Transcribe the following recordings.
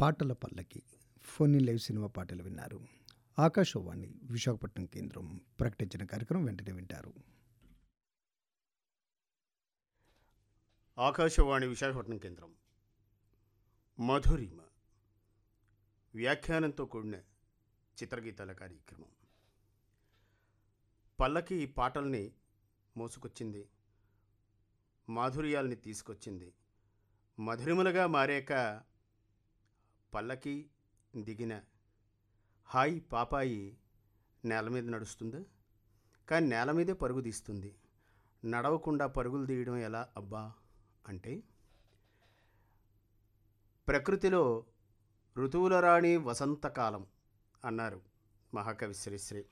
పాటల పల్లకి phone in live cinema పాటలు విన్నారు ఆకాశవాణి విశాఖపట్నం కేంద్రం ప్రకటించిన కార్యక్రమం వెంటనే వింటారు ఆకాశవాణి విశాఖపట్నం కేంద్రం మధురిమ వ్యాఖ్యానంతో కూడిన చిత్రగీతాల కార్యక్రమం పల్లకి ఈ పాటల్ని మోసుకొచ్చింది మాధుర్యాల్ని తీసుకొచ్చింది మధురిమలుగా మారాక పల్లకి దిగిన హాయ్ పాపాయి నేల మీద నడుస్తుందా కానీ నేల మీదే పరుగు తీస్తుంది నడవకుండా పరుగులు తీయడం ఎలా అబ్బా అంటే ప్రకృతిలో ఋతువుల రాణి వసంతకాలం అన్నారు మహాకవి శ్రీశ్రీ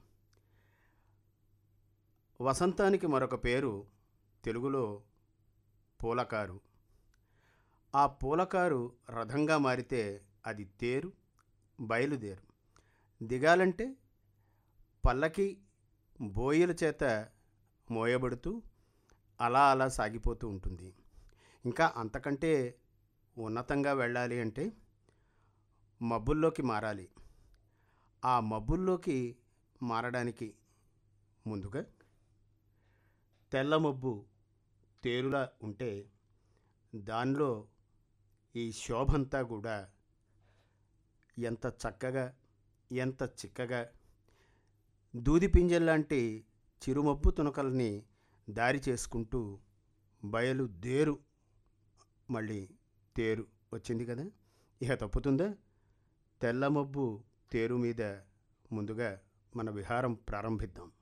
వసంతానికి మరొక పేరు తెలుగులో పూలకారు ఆ పూలకారు రథంగా మారితే అది తేరు బయలుదేరు దిగాలంటే పల్లకి బోయల చేత మోయబడుతూ అలా అలా సాగిపోతూ ఉంటుంది ఇంకా అంతకంటే ఉన్నతంగా వెళ్ళాలి అంటే మబ్బుల్లోకి మారాలి ఆ మబ్బుల్లోకి మారడానికి ముందుగా తెల్ల మబ్బు తేరులా ఉంటే దానిలో ఈ శోభంతా కూడా ఎంత చక్కగా ఎంత చిక్కగా దూది పింజల్లాంటి చిరుమబ్బు తునకల్ని దారి చేసుకుంటూ బయలు దేరు మళ్ళీ తేరు వచ్చింది కదా ఇక తప్పుతుందా తెల్ల మబ్బు తేరు మీద ముందుగా మన విహారం ప్రారంభిద్దాం